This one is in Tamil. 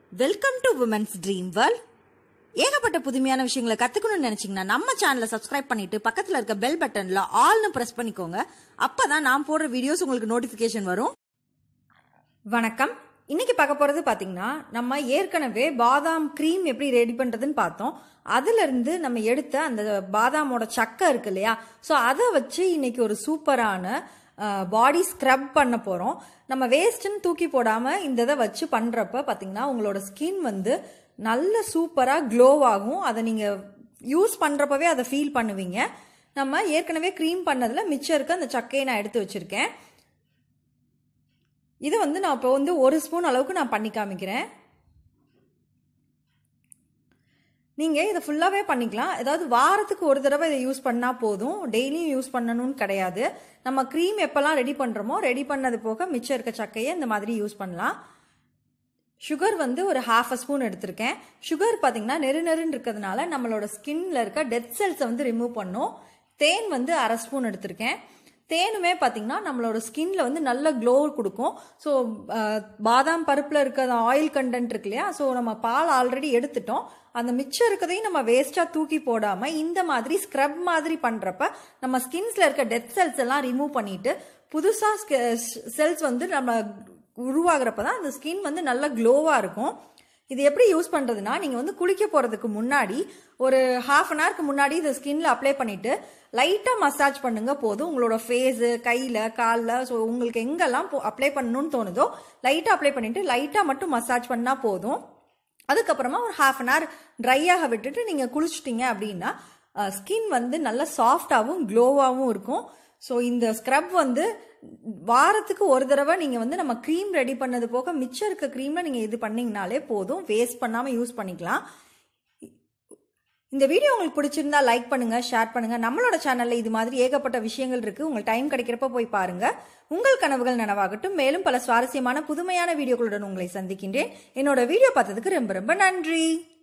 welcome to women's dream world ஏகப்பட்ட புதுமையான விஷயங்களை கத்துக்கணும்னு நினைச்சீங்கன்னா நம்ம சேனலை சப்ஸ்கிரைப் பண்ணிட்டு பக்கத்துல இருக்க பெல் பட்டன்ல ஆல்னு பிரஸ் பண்ணிக்கோங்க அப்பதான் நான் போடுற வீடியோஸ் உங்களுக்கு நோட்டிபிகேஷன் வரும் வணக்கம் இன்னைக்கு பார்க்க போறது பாத்தீங்கன்னா நம்ம ஏற்கனவே பாதாம் க்ரீம் எப்படி ரெடி பண்றதுன்னு பார்த்தோம் அதுல இருந்து நம்ம எடுத்த அந்த பாதாமோட சக்கை இருக்கு இல்லையா ஸோ அதை வச்சு இன்னைக்கு ஒரு சூப்பரான பாடி ஸ்க்ரப் பண்ண போறோம் நம்ம வேஸ்ட்னு தூக்கி போடாம இந்த இதை வச்சு பண்றப்ப பாத்தீங்கன்னா உங்களோட ஸ்கின் வந்து நல்ல சூப்பரா க்ளோ ஆகும் அதை நீங்க யூஸ் பண்றப்பவே அதை ஃபீல் பண்ணுவீங்க நம்ம ஏற்கனவே க்ரீம் பண்ணதுல மிச்சம் இருக்க அந்த சக்கையை நான் எடுத்து வச்சிருக்கேன் இது வந்து நான் இப்போ வந்து ஒரு ஸ்பூன் அளவுக்கு நான் பண்ணி காமிக்கிறேன் நீங்கள் இதை ஃபுல்லாகவே பண்ணிக்கலாம் ஏதாவது வாரத்துக்கு ஒரு தடவை இதை யூஸ் பண்ணால் போதும் டெய்லியும் யூஸ் பண்ணணும்னு கிடையாது நம்ம க்ரீம் எப்போல்லாம் ரெடி பண்ணுறோமோ ரெடி பண்ணது போக மிச்சம் இருக்க சக்கையை இந்த மாதிரி யூஸ் பண்ணலாம் சுகர் வந்து ஒரு ஹாஃப் அ ஸ்பூன் எடுத்திருக்கேன் சுகர் பார்த்தீங்கன்னா நெரு நெருன்னு இருக்கிறதுனால நம்மளோட ஸ்கின்ல இருக்க டெட் செல்ஸை வந்து ரிமூவ் பண்ணும் தேன் வந்து அரை ஸ்பூன் எடுத்திருக்கேன் தேனுமே பார்த்தீங்கன்னா நம்மளோட ஸ்கின்ல வந்து நல்ல க்ளோ கொடுக்கும் ஸோ பாதாம் பருப்பில் இருக்க ஆயில் கண்டென்ட் இருக்கு இல்லையா ஸோ நம்ம பால் ஆல்ரெடி எடுத்துட்டோம் அந்த மிச்சம் இருக்கதையும் நம்ம வேஸ்ட்டாக தூக்கி போடாமல் இந்த மாதிரி ஸ்க்ரப் மாதிரி பண்ணுறப்ப நம்ம ஸ்கின்ஸில் இருக்க டெத் செல்ஸ் எல்லாம் ரிமூவ் பண்ணிட்டு புதுசாக செல்ஸ் வந்து நம்ம உருவாகிறப்ப தான் அந்த ஸ்கின் வந்து நல்ல க்ளோவாக இருக்கும் இது எப்படி யூஸ் பண்ணுறதுனா நீங்கள் வந்து குளிக்க போகிறதுக்கு முன்னாடி ஒரு ஹாஃப் அன் ஹவருக்கு முன்னாடி இதை ஸ்கின்ல அப்ளை பண்ணிட்டு லைட்டாக மசாஜ் பண்ணுங்க போதும் உங்களோட ஃபேஸு கையில் காலில் ஸோ உங்களுக்கு எங்கெல்லாம் அப்ளை பண்ணணும்னு தோணுதோ லைட்டாக அப்ளை பண்ணிட்டு லைட்டாக மட்டும் மசாஜ் பண்ணால் போதும் அதுக்கப்புறமா ஒரு ஹாஃப் அன் ஹவர் ட்ரையாக விட்டுட்டு நீங்கள் குளிச்சிட்டிங்க அப்படின்னா ஸ்கின் வந்து நல்லா சாஃப்டாகவும் க்ளோவாகவும் இருக்கும் ஸோ இந்த ஸ்க்ரப் வந்து வாரத்துக்கு ஒரு தடவை நீங்கள் வந்து நம்ம க்ரீம் ரெடி பண்ணது போக மிச்சம் இருக்க க்ரீமில் நீங்கள் இது பண்ணிங்கனாலே போதும் வேஸ்ட் பண்ணாமல் யூஸ் பண்ணிக்கலாம் இந்த வீடியோ உங்களுக்கு பிடிச்சிருந்தா லைக் பண்ணுங்க ஷேர் பண்ணுங்க நம்மளோட சேனல்ல இது மாதிரி ஏகப்பட்ட விஷயங்கள் இருக்கு உங்களுக்கு டைம் கிடைக்கிறப்ப போய் பாருங்க உங்கள் கனவுகள் நனவாகட்டும் மேலும் பல சுவாரஸ்யமான புதுமையான வீடியோக்களுடன் உங்களை சந்திக்கின்றேன் என்னோட வீடியோ பார்த்ததுக்கு ரொம்ப ரொம்ப நன்றி